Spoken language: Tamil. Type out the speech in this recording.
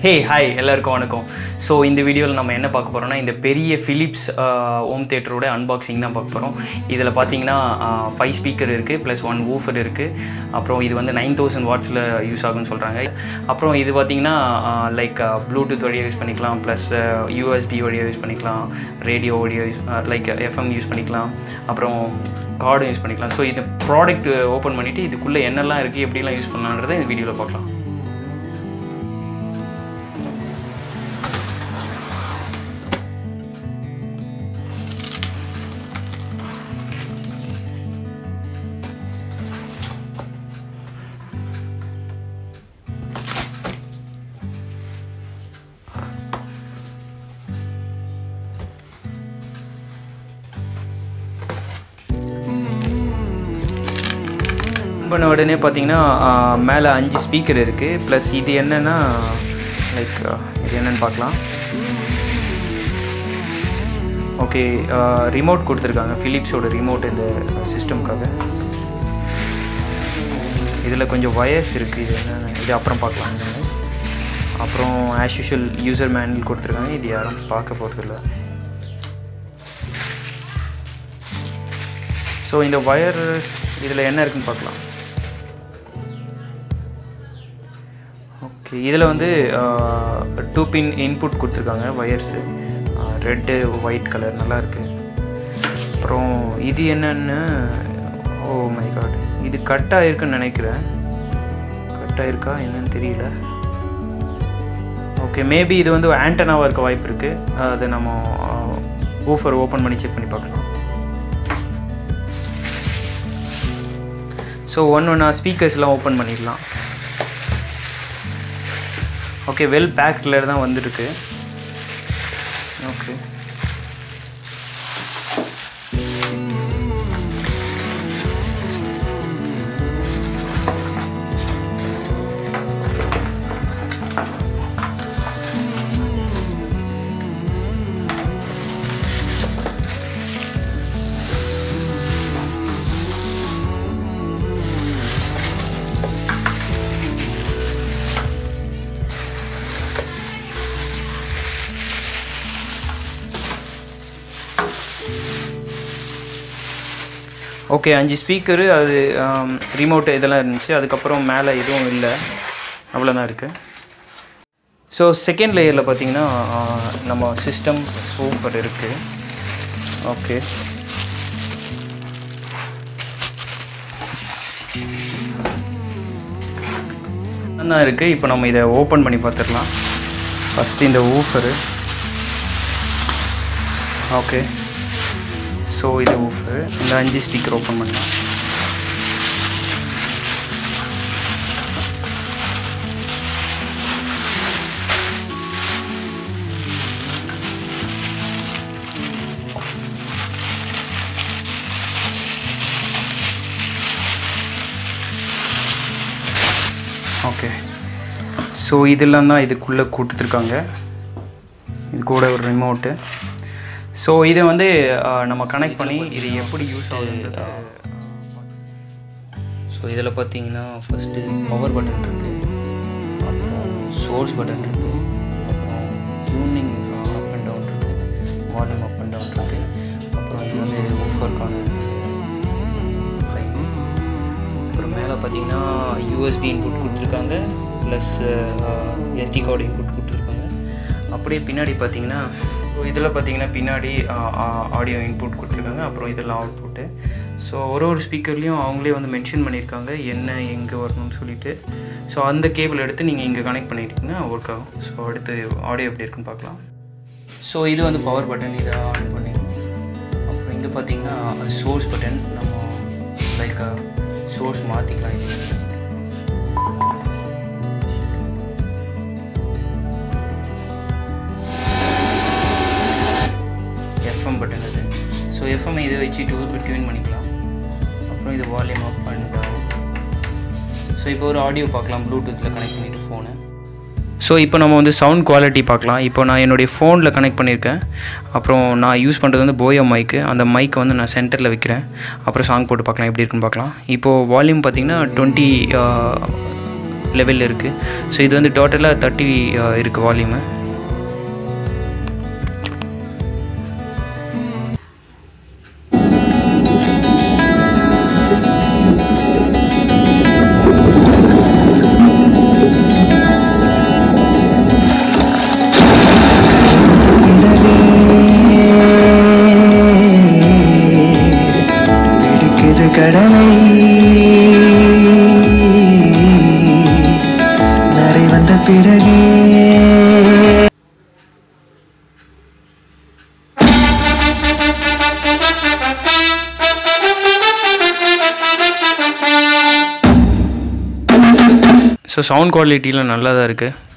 ஹே ஹாய் எல்லாருக்கும் வணக்கம் ஸோ இந்த வீடியோவில் நம்ம என்ன பார்க்க போகிறோம்னா இந்த பெரிய ஃபிலிப்ஸ் ஹோம் தேட்டரோட அன்பாக்சிங் தான் பார்க்க போகிறோம் இதில் பார்த்தீங்கன்னா ஃபைவ் ஸ்பீக்கர் இருக்குது ப்ளஸ் ஒன் ஊஃபர் இருக்குது அப்புறம் இது வந்து நைன் தௌசண்ட் வாட்ஸில் யூஸ் ஆகும்னு சொல்கிறாங்க அப்புறம் இது பார்த்தீங்கன்னா லைக் ப்ளூடூத் வழியாக யூஸ் பண்ணிக்கலாம் ப்ளஸ் யூஎஸ்பி வழியாக யூஸ் பண்ணிக்கலாம் ரேடியோ வழியாக யூஸ் லைக் எஃப்எம் யூஸ் பண்ணிக்கலாம் அப்புறம் கார்டும் யூஸ் பண்ணிக்கலாம் ஸோ இந்த ப்ராடக்ட் ஓப்பன் பண்ணிவிட்டு இதுக்குள்ளே என்னெல்லாம் இருக்குது எப்படிலாம் யூஸ் பண்ணலான்றதை இந்த வீடியோவில் பார்க்கலாம் பண்ண உடனே பார்த்தீங்கன்னா மேலே அஞ்சு ஸ்பீக்கர் இருக்குது ப்ளஸ் இது என்னென்னா லைக் இது என்னென்னு பார்க்கலாம் ஓகே ரிமோட் கொடுத்துருக்காங்க ஃபிலிப்ஸோட ரிமோட் இந்த சிஸ்டம்க்காக இதில் கொஞ்சம் வயர்ஸ் இருக்குது இது என்னென்ன இது அப்புறம் பார்க்கலாம் என்னன்னு. அப்புறம் ஆஸ் யூஷுவல் யூசர் மேனுவல் கொடுத்துருக்காங்க இது யாரும் பார்க்க போகிறதில்ல ஸோ இந்த ஒயர் இதில் என்ன இருக்குன்னு பார்க்கலாம் ஓகே இதில் வந்து டூ பின் இன்புட் கொடுத்துருக்காங்க ஒயர்ஸு ரெட்டு ஒயிட் கலர் நல்லா இருக்கு அப்புறம் இது என்னன்னு ஓ மை காட் இது கட் ஆகிருக்குன்னு நினைக்கிறேன் கட் ஆகிருக்கா என்னன்னு தெரியல ஓகே மேபி இது வந்து ஆண்டனாவாக இருக்க வாய்ப்பு இருக்குது அதை நம்ம ஊஃபர் ஓப்பன் பண்ணி செக் பண்ணி பார்க்கலாம் ஸோ ஒன் ஒன்றா ஸ்பீக்கர்ஸ்லாம் ஓப்பன் பண்ணிடலாம் ஓகே வெல் பேக்கில் தான் வந்துருக்கு ஓகே ஓகே அஞ்சு ஸ்பீக்கரு அது ரிமோட்டு இதெல்லாம் இருந்துச்சு அதுக்கப்புறம் மேலே எதுவும் இல்லை அவ்வளோதான் இருக்குது ஸோ செகண்ட் லேயரில் பார்த்தீங்கன்னா நம்ம சிஸ்டம் சூப்பர் இருக்குது ஓகே தான் இருக்குது இப்போ நம்ம இதை ஓப்பன் பண்ணி பார்த்துடலாம் ஃபஸ்ட்டு இந்த ஊஃபரு ஓகே ஸோ இது ஊஃபர் இந்த அஞ்சு ஸ்பீக்கர் ஓப்பன் பண்ணலாம் ஓகே ஸோ இதெல்லாம் தான் இதுக்குள்ளே கொடுத்துருக்காங்க இது கூட ஒரு ரிமோட்டு ஸோ இதை வந்து அஹ், நம்ம கனெக்ட் பண்ணி இது எப்படி யூஸ் ஆகுது ஸோ இதில் பார்த்தீங்கன்னா ஃபஸ்ட்டு பவர் பட்டன் இருக்குது அப்புறம் சோர்ஸ் பட்டன் இருக்குது அப்புறம் டியூனிங் அப் அண்ட் டவுன் இருக்குது வால்யூம் அப் அண்ட் டவுன் இருக்குது அப்புறம் இது வந்து ஊஃபருக்கான அப்புறம் மேலே பார்த்தீங்கன்னா யூஎஸ்பி இன்புட் கொடுத்துருக்காங்க ப்ளஸ் எஸ்டி கார்டு இன்புட் கொடுத்துருக்காங்க அப்படியே பின்னாடி பார்த்தீங்கன்னா ஸோ இதில் பார்த்தீங்கன்னா பின்னாடி ஆடியோ இன்புட் கொடுத்துருக்காங்க அப்புறம் இதெல்லாம் அவுட்புட்டு ஸோ ஒரு ஒரு ஸ்பீக்கர்லேயும் அவங்களே வந்து மென்ஷன் பண்ணியிருக்காங்க என்ன எங்கே வரணும்னு சொல்லிட்டு ஸோ அந்த கேபிள் எடுத்து நீங்கள் இங்கே கனெக்ட் பண்ணிட்டீங்கன்னா ஒர்க் ஆகும் ஸோ அடுத்து ஆடியோ எப்படி இருக்குன்னு பார்க்கலாம் ஸோ இது வந்து பவர் பட்டன் இதை ஆன் பண்ணிடணும் அப்புறம் இங்கே பார்த்தீங்கன்னா சோர்ஸ் பட்டன் நம்ம லைக் சோர்ஸ் மாற்றிக்கலாம் இது எஃப்எம் பட்டன் அது ஸோ எஃப்எம் இதை வச்சு டூ டியூன் பண்ணிக்கலாம் அப்புறம் இது volume up and down so இப்போ ஒரு ஆடியோ பார்க்கலாம் ப்ளூடூத்தில் கனெக்ட் பண்ணிவிட்டு ஃபோனு ஸோ இப்போ நம்ம வந்து சவுண்ட் குவாலிட்டி பார்க்கலாம் இப்போ நான் என்னுடைய ஃபோனில் கனெக்ட் பண்ணியிருக்கேன் அப்புறம் நான் யூஸ் பண்ணுறது வந்து போயோ மைக்கு அந்த மைக்கை வந்து நான் சென்டரில் வைக்கிறேன் அப்புறம் சாங் போட்டு பார்க்கலாம் எப்படி இருக்குன்னு பார்க்கலாம் இப்போது வால்யூம் பார்த்தீங்கன்னா டுவெண்ட்டி லெவலில் இருக்குது ஸோ இது வந்து டோட்டலாக தேர்ட்டி இருக்குது வால்யூமு பிடிக்குது கடலை நரை வந்த பிறகே ஸோ சவுண்ட் குவாலிட்டிலாம் நல்லா தான் இருக்குது